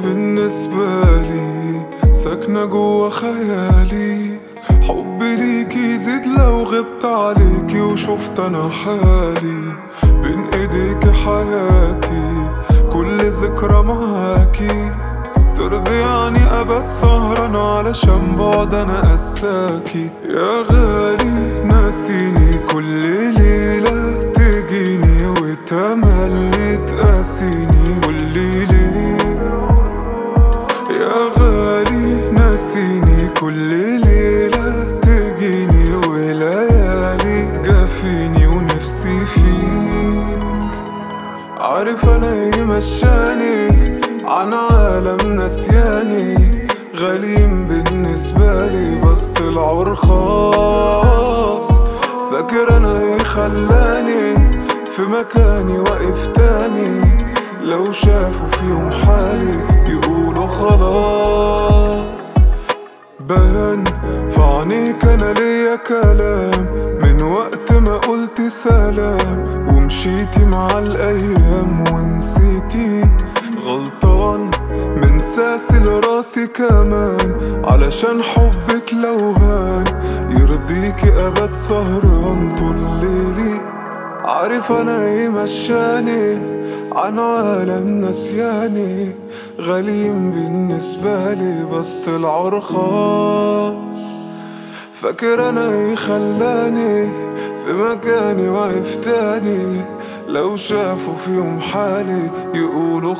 بالنسبة لي ساكنة جوا خيالي حبي ليكي يزيد لو غبت عليكي وشفت انا حالي بين ايديكي حياتي كل ذكرى معاكي ترضي يعني ابد سهران علشان بعد انا قساكي يا غالي ناسيني كل ليلة تجيني وتملي تقاسيني قولي ليه يا غالي ناسيني كل ليلة تجيني وليالي تجافيني ونفسي فيك عارف انا ايه مشاني عن عالم نسياني غاليين بالنسبة لي بس طلعوا رخاص فاكر انا ايه خلاني في مكاني واقف تاني لو شافوا فيهم حالي يقولوا خلاص بان في عينيك انا ليا كلام من وقت ما قلت سلام ومشيتي مع الايام ونسيتي غلطان من ساسي لراسي كمان علشان حبك لو هان يرضيكي ابد سهران طول ليلي عارف انا ايه مشاني عن عالم نسياني غاليين بالنسبة لي بس طلعوا رخاص فاكر انا ايه خلاني في مكاني واقف تاني لو شافوا فيهم حالي يقولوا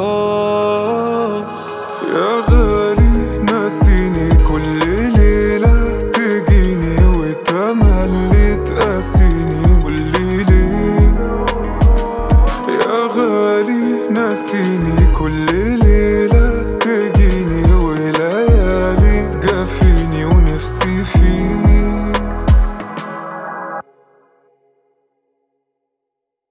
خلاص يا غالي ناسيني كل ليلة تجيني وتملي تقاسيني قولي ليه يا غالي ناسيني كل